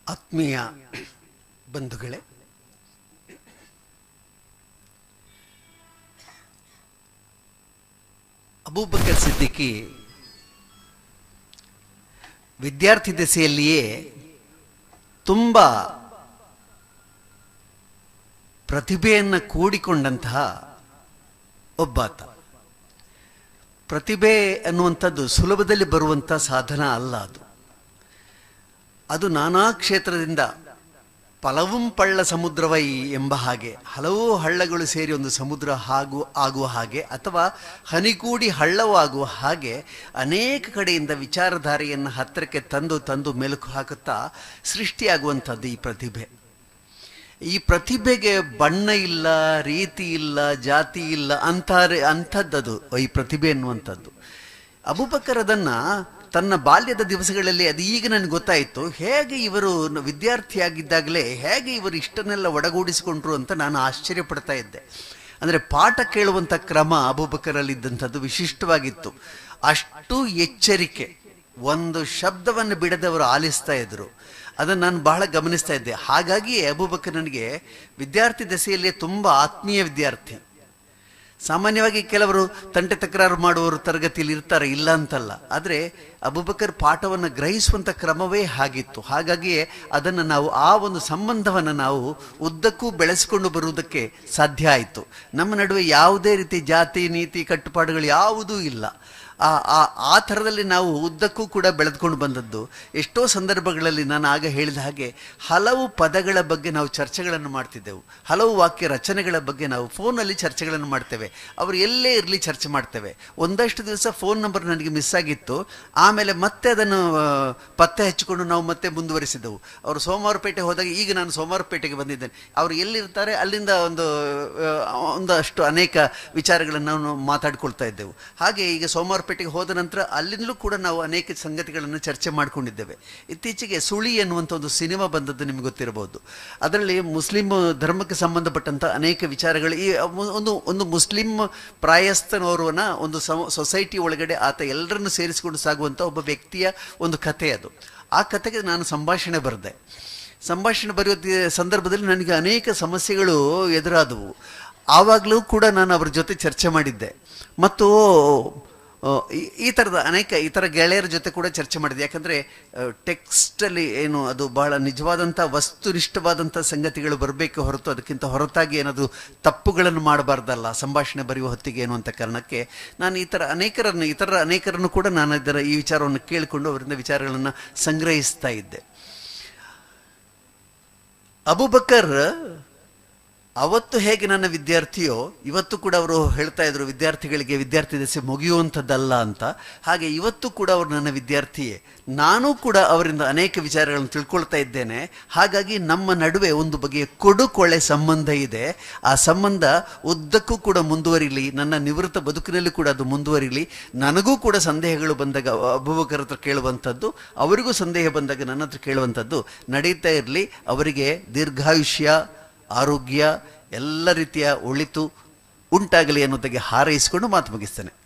ಆತ್ಮೀಯ ಬಂಧುಗಳೇ ಅಬೂಬಕರ್ ಸಿದ್ದಿಕಿ ವಿದ್ಯಾರ್ಥಿ ದೆಸೆಯಲ್ಲಿಯೇ ತುಂಬ ಪ್ರತಿಭೆಯನ್ನು ಕೂಡಿಕೊಂಡಂತಹ ಒಬ್ಬಾತ ಪ್ರತಿಭೆ ಅನ್ನುವಂಥದ್ದು ಸುಲಭದಲ್ಲಿ ಬರುವಂಥ ಸಾಧನ ಅಲ್ಲ ಅದು ಅದು ನಾನಾ ಕ್ಷೇತ್ರದಿಂದ ಫಲವುಂ ಪಳ್ಳ ಸಮುದ್ರವೈ ಎಂಬ ಹಾಗೆ ಹಲವು ಹಳ್ಳಗಳು ಸೇರಿ ಒಂದು ಸಮುದ್ರ ಹಾಗೂ ಆಗುವ ಹಾಗೆ ಅಥವಾ ಹನಿಗೂಡಿ ಹಳ್ಳವೂ ಆಗುವ ಹಾಗೆ ಅನೇಕ ಕಡೆಯಿಂದ ವಿಚಾರಧಾರೆಯನ್ನು ಹತ್ತಿರಕ್ಕೆ ತಂದು ತಂದು ಮೆಲುಕು ಹಾಕುತ್ತಾ ಸೃಷ್ಟಿಯಾಗುವಂಥದ್ದು ಈ ಪ್ರತಿಭೆ ಈ ಪ್ರತಿಭೆಗೆ ಬಣ್ಣ ಇಲ್ಲ ರೀತಿ ಇಲ್ಲ ಜಾತಿ ಇಲ್ಲ ಅಂತಾರೆ ಅಂಥದ್ದದು ಈ ಪ್ರತಿಭೆ ಎನ್ನುವಂಥದ್ದು ಅಬುಬಕರ್ ಅದನ್ನ ತನ್ನ ಬಾಲ್ಯದ ದಿವಸಗಳಲ್ಲಿ ಅದು ಈಗ ನನಗೆ ಗೊತ್ತಾಯಿತು ಹೇಗೆ ಇವರು ವಿದ್ಯಾರ್ಥಿಯಾಗಿದ್ದಾಗಲೇ ಹೇಗೆ ಇವರು ಇಷ್ಟನ್ನೆಲ್ಲ ಒಡಗೂಡಿಸಿಕೊಂಡ್ರು ಅಂತ ನಾನು ಆಶ್ಚರ್ಯ ಪಡ್ತಾ ಇದ್ದೆ ಅಂದರೆ ಪಾಠ ಕೇಳುವಂಥ ಕ್ರಮ ಅಬುಬಕರಲ್ಲಿದ್ದಂಥದ್ದು ವಿಶಿಷ್ಟವಾಗಿತ್ತು ಅಷ್ಟು ಎಚ್ಚರಿಕೆ ಒಂದು ಶಬ್ದವನ್ನು ಬಿಡದವರು ಆಲಿಸ್ತಾ ಇದ್ರು ಅದನ್ನು ನಾನು ಬಹಳ ಗಮನಿಸ್ತಾ ಇದ್ದೆ ಹಾಗಾಗಿಯೇ ಅಬೂಬಕರ್ ನನಗೆ ವಿದ್ಯಾರ್ಥಿ ದೆಸೆಯಲ್ಲಿ ತುಂಬ ಆತ್ಮೀಯ ವಿದ್ಯಾರ್ಥಿ ಸಾಮಾನ್ಯವಾಗಿ ಕೆಲವರು ತಂಟೆ ತಕರಾರು ಮಾಡುವವರು ತರಗತಿಯಲ್ಲಿ ಇರ್ತಾರೆ ಇಲ್ಲ ಅಂತಲ್ಲ ಆದರೆ ಅಬುಬಕರ್ ಪಾಠವನ್ನು ಗ್ರಹಿಸುವಂಥ ಕ್ರಮವೇ ಹಾಗಿತ್ತು ಹಾಗಾಗಿಯೇ ಅದನ್ನು ನಾವು ಆ ಒಂದು ಸಂಬಂಧವನ್ನು ನಾವು ಉದ್ದಕ್ಕೂ ಬೆಳೆಸಿಕೊಂಡು ಬರುವುದಕ್ಕೆ ಸಾಧ್ಯ ಆಯಿತು ನಮ್ಮ ನಡುವೆ ಯಾವುದೇ ರೀತಿ ಜಾತಿ ನೀತಿ ಕಟ್ಟುಪಾಡುಗಳು ಯಾವುದೂ ಇಲ್ಲ ಆ ಆ ಆ ಥರದಲ್ಲಿ ನಾವು ಉದ್ದಕ್ಕೂ ಕೂಡ ಬೆಳೆದುಕೊಂಡು ಬಂದದ್ದು ಎಷ್ಟೋ ಸಂದರ್ಭಗಳಲ್ಲಿ ನಾನು ಆಗ ಹೇಳಿದ ಹಾಗೆ ಹಲವು ಪದಗಳ ಬಗ್ಗೆ ನಾವು ಚರ್ಚೆಗಳನ್ನು ಮಾಡ್ತಿದ್ದೆವು ಹಲವು ವಾಕ್ಯ ರಚನೆಗಳ ಬಗ್ಗೆ ನಾವು ಫೋನಲ್ಲಿ ಚರ್ಚೆಗಳನ್ನು ಮಾಡ್ತೇವೆ ಅವರು ಎಲ್ಲೇ ಇರಲಿ ಚರ್ಚೆ ಮಾಡ್ತೇವೆ ಒಂದಷ್ಟು ದಿವಸ ಫೋನ್ ನಂಬರ್ ನನಗೆ ಮಿಸ್ ಆಗಿತ್ತು ಆಮೇಲೆ ಮತ್ತೆ ಅದನ್ನು ಆ, ಪತ್ತೆ ಹಚ್ಚಿಕೊಂಡು ನಾವು ಮತ್ತೆ ಮುಂದುವರಿಸಿದ್ದೆವು ಅವರು ಸೋಮವಾರಪೇಟೆ ಹೋದಾಗ ಈಗ ನಾನು ಸೋಮವಾರಪೇಟೆಗೆ ಬಂದಿದ್ದೇನೆ ಅವರು ಎಲ್ಲಿರ್ತಾರೆ ಅಲ್ಲಿಂದ ಒಂದು ಆ, ಒಂದಷ್ಟು ಅನೇಕ ವಿಚಾರಗಳನ್ನು ನಾವು ಮಾತಾಡ್ಕೊಳ್ತಾ ಇದ್ದೆವು ಹಾಗೆ ಈಗ ಸೋಮವಾರಪೇಟೆಗೆ ಹೋದ ನಂತರ ಅಲ್ಲಿಂದಲೂ ಕೂಡ ನಾವು ಅನೇಕ ಸಂಗತಿಗಳನ್ನು ಚರ್ಚೆ ಮಾಡಿಕೊಂಡಿದ್ದೇವೆ ಇತ್ತೀಚೆಗೆ ಸುಳಿ ಎನ್ನುವಂಥ ಒಂದು ಸಿನಿಮಾ ಬಂದದ್ದು ನಿಮಗೆ ಗೊತ್ತಿರಬಹುದು ಅದರಲ್ಲಿ ಮುಸ್ಲಿಂ ಧರ್ಮಕ್ಕೆ ಸಂಬಂಧಪಟ್ಟಂಥ ಅನೇಕ ವಿಚಾರಗಳು ಈ ಒಂದು ಒಂದು ಮುಸ್ಲಿಂ ಪ್ರಾಯಸ್ಥನೋರ್ವನ ಒಂದು ಸೊಸೈಟಿ ಒಳಗಡೆ ಆತ ಎಲ್ಲರನ್ನು ಸೇರಿಸಿಕೊಂಡು ಸಾಗುವಂಥ ಒಬ್ಬ ವ್ಯಕ್ತಿಯ ಒಂದು ಕಥೆ ಅದು ಆ ಕಥೆಗೆ ನಾನು ಸಂಭಾಷಣೆ ಬರೆದೆ ಸಂಭಾಷಣೆ ಬರೆಯೋ ದಿ- ಸಂದರ್ಭದಲ್ಲಿ ನನಗೆ ಅನೇಕ ಸಮಸ್ಯೆಗಳು ಎದುರಾದವು ಆವಾಗಲೂ ಕೂಡ ನಾನು ಅವರ ಜೊತೆ ಚರ್ಚೆ ಮಾಡಿದ್ದೆ ಮತ್ತು ಆ, ಈ- ಈ ಥರದ ಅನೇಕ ಇತರ ಗೆಳೆಯರ ಜೊತೆ ಕೂಡ ಚರ್ಚೆ ಮಾಡಿದೆ ಯಾಕಂದರೆ ಟೆಕ್ಸ್ಟಲ್ಲಿ ಏನು ಅದು ಬಹಳ ನಿಜವಾದಂಥ ವಸ್ತುನಿಷ್ಠವಾದಂಥ ಸಂಗತಿಗಳು ಬರಬೇಕು ಹೊರತು ಅದಕ್ಕಿಂತ ಹೊರತಾಗಿ ಏನದು ತಪ್ಪುಗಳನ್ನು ಮಾಡಬಾರ್ದಲ್ಲ ಸಂಭಾಷಣೆ ಬರೆಯುವ ಹೊತ್ತಿಗೆ ಏನು ಅಂತ ಕಾರಣಕ್ಕೆ ನಾನು ಈ ಥರ ಅನೇಕರನ್ನು ಇತರ ಅನೇಕರನ್ನು ಕೂಡ ನಾನು ಇದರ ಈ ವಿಚಾರವನ್ನು ಕೇಳಿಕೊಂಡು ಅವರಿಂದ ವಿಚಾರಗಳನ್ನು ಸಂಗ್ರಹಿಸ್ತಾ ಇದ್ದೆ ಅಬುಬಕರ್ ಅವತ್ತು ಹೇಗೆ ನನ್ನ ವಿದ್ಯಾರ್ಥಿಯೋ ಇವತ್ತು ಕೂಡ ಅವರು ಹೇಳ್ತಾ ಇದ್ರು ವಿದ್ಯಾರ್ಥಿಗಳಿಗೆ ವಿದ್ಯಾರ್ಥಿ ದೆಸೆ ಮುಗಿಯುವಂಥದ್ದಲ್ಲ ಅಂತ ಹಾಗೆ ಇವತ್ತು ಕೂಡ ಅವರು ನನ್ನ ವಿದ್ಯಾರ್ಥಿಯೇ ನಾನೂ ಕೂಡ ಅವರಿಂದ ಅನೇಕ ವಿಚಾರಗಳನ್ನು ತಿಳ್ಕೊಳ್ತಾ ಇದ್ದೇನೆ ಹಾಗಾಗಿ ನಮ್ಮ ನಡುವೆ ಒಂದು ಬಗೆಯ ಕೊಡುಕೊಳೆ ಸಂಬಂಧ ಇದೆ ಆ ಸಂಬಂಧ ಉದ್ದಕ್ಕೂ ಕೂಡ ಮುಂದುವರಿಲಿ ನನ್ನ ನಿವೃತ್ತ ಬದುಕಿನಲ್ಲಿ ಕೂಡ ಅದು ಮುಂದುವರಿಲಿ ನನಗೂ ಕೂಡ ಸಂದೇಹಗಳು ಬಂದಾಗ ಅಬುಬಕರ್ ಹತ್ರ ಕೇಳುವಂಥದ್ದು ಅವರಿಗೂ ಸಂದೇಹ ಬಂದಾಗ ನನ್ನ ಹತ್ರ ಕೇಳುವಂಥದ್ದು ನಡೀತಾ ಇರಲಿ ಅವರಿಗೆ ದೀರ್ಘಾಯುಷ್ಯ ಆರೋಗ್ಯ ಎಲ್ಲ ರೀತಿಯ ಒಳಿತು ಉಂಟಾಗಲಿ ಅನ್ನೋದಕ್ಕೆ ಹಾರೈಸಿಕೊಂಡು ಮಾತು ಮುಗಿಸ್ತೇನೆ